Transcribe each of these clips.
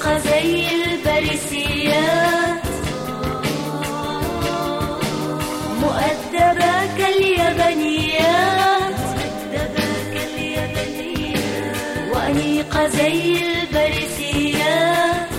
وأنيقة زي البريسيات مؤدبة كاليابانيات مؤدبة كاليابانيات وأنيقة زي البريسيات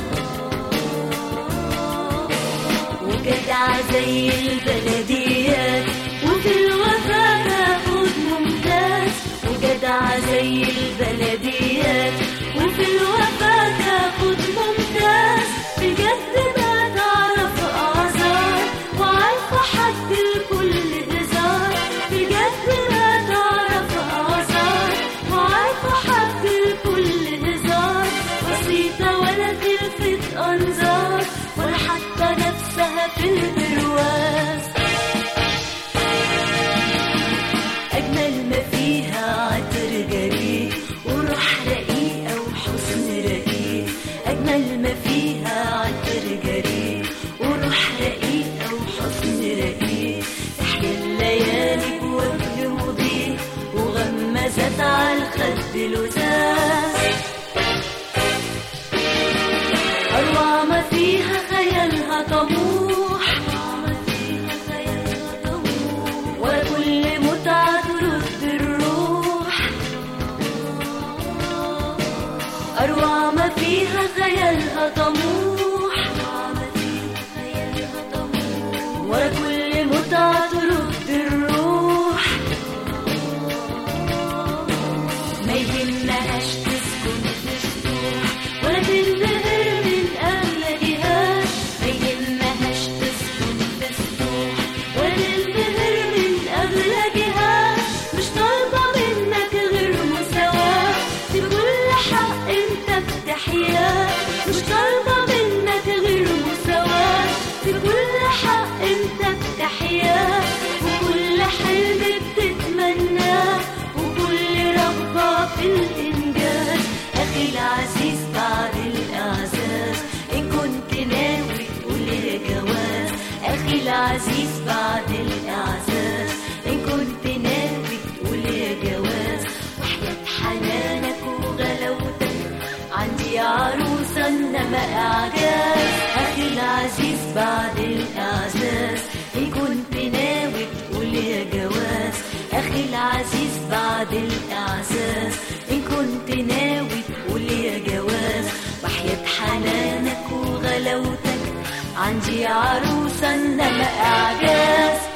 وجدعة زي البلديات وفي الوفاء تاخد ممتاز وجدعة زي البلديات وفي الوفاء تاخد ممتاز بجد ما تعرف أعذار وعارفة حد الكل هزار بجد ما تعرف أعذار وعارفة حد الكل هزار بسيطة ولا تلفت أنظار ولا حتى نفسها في البرواز أجمل ما فيها عطر جريء وروح رقيقة وحسن رقيق أجمل ما فيها عطر جريء وروح رقيقة وحسن رقيق تحيا الليالي بوجه مضيء وغمزت على الخد لزاز أروع ما فيها خيالها طموح وكل متعة ترد الروح أروع ما فيها خيالها طموح وكل متعة ترد الروح ما يهمهاش تسكن في سطوح ولا تنبهر من أغلبهاش ما يهمهاش تسكن في سطوح ولا تنبهر من أغلبهاش مش طالبة منك غير مساواة في كل حق انت بتحياه مش طالبة منك غير مساواة في كل حق انت بتحياه وكل حلم بتتمناه وكل رغبة في الإنجاز أخي العزيز بعد الإعزاز إن كنت ناوي تقول يا جواز أخي العزيز بعد الإعزاز إن كنت ناوي تقول يا جواز وحياة حنانك وغلاوتك عندي عروسة إنما إعجاز أخي العزيز بعد الإعزاز إن كنت ناوي تقول يا جواز أخي العزيز بعد الإعزاز إن كنت ناوي تقول يا جواز وحياة حنانك وغلاوتك عندي عروسة إنما إعجاز